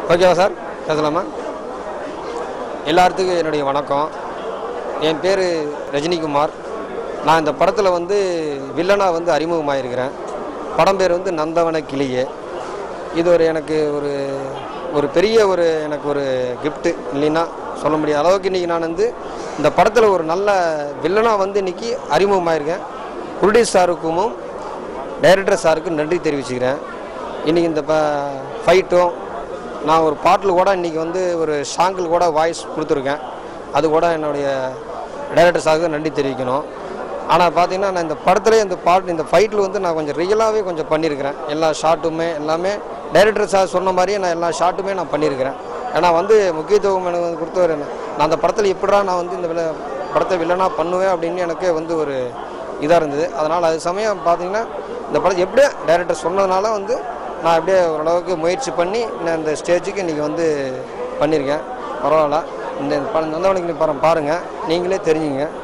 ஓகேவா சார் பேசலாமா எல்லாத்துக்கும் என்னுடைய வணக்கம் என் பேர் ரஜினிகுமார் நான் இந்த படத்தில் வந்து வில்லனாக வந்து அறிமுகமாயிருக்கிறேன் படம் பேர் வந்து நந்தவன கிளியே இது ஒரு எனக்கு ஒரு ஒரு பெரிய ஒரு எனக்கு ஒரு கிஃப்ட்டு இல்லைன்னா சொல்ல முடியாத அளவுக்கு இன்றைக்கி நான் வந்து இந்த படத்தில் ஒரு நல்ல வில்லனாக வந்து இன்றைக்கி அறிமுகமாயிருக்கேன் ப்ரொடியூஸ் சாருக்கும் டைரக்டர் சாருக்கும் நன்றி தெரிவிச்சுக்கிறேன் இன்றைக்கி இந்த ப ஃபைட்டும் நான் ஒரு பாட்டில் கூட இன்றைக்கி வந்து ஒரு சாங்கில் கூட வாய்ஸ் கொடுத்துருக்கேன் அது கூட என்னுடைய டைரக்டர் சாருக்கு நன்றி தெரிவிக்கணும் ஆனால் பார்த்தீங்கன்னா நான் இந்த படத்துல இந்த பாட்டு இந்த ஃபைட்டில் வந்து நான் கொஞ்சம் ரியலாகவே கொஞ்சம் பண்ணியிருக்கிறேன் எல்லா ஷாட்டுமே எல்லாமே டைரக்டர் சார் சொன்ன மாதிரியே நான் எல்லா ஷாட்டுமே நான் பண்ணியிருக்கிறேன் ஏன்னா வந்து முக்கியத்துவம் எனக்கு வந்து கொடுத்தவர் என்ன நான் அந்த படத்தில் எப்படா நான் வந்து இந்த வில்ல படத்தை வில்லனாக பண்ணுவேன் அப்படின்னு எனக்கு வந்து ஒரு இதாக இருந்தது அதனால் அது சமயம் பார்த்தீங்கன்னா இந்த படம் எப்படியே டைரக்டர் சொன்னதுனால வந்து நான் அப்படியே ஓரளவுக்கு முயற்சி பண்ணி நான் இந்த ஸ்டேஜுக்கு இன்றைக்கி வந்து பண்ணியிருக்கேன் பரவாயில்ல இந்த படம் நந்தவனுக்கு படம் பாருங்கள் நீங்களே தெரிஞ்சுங்க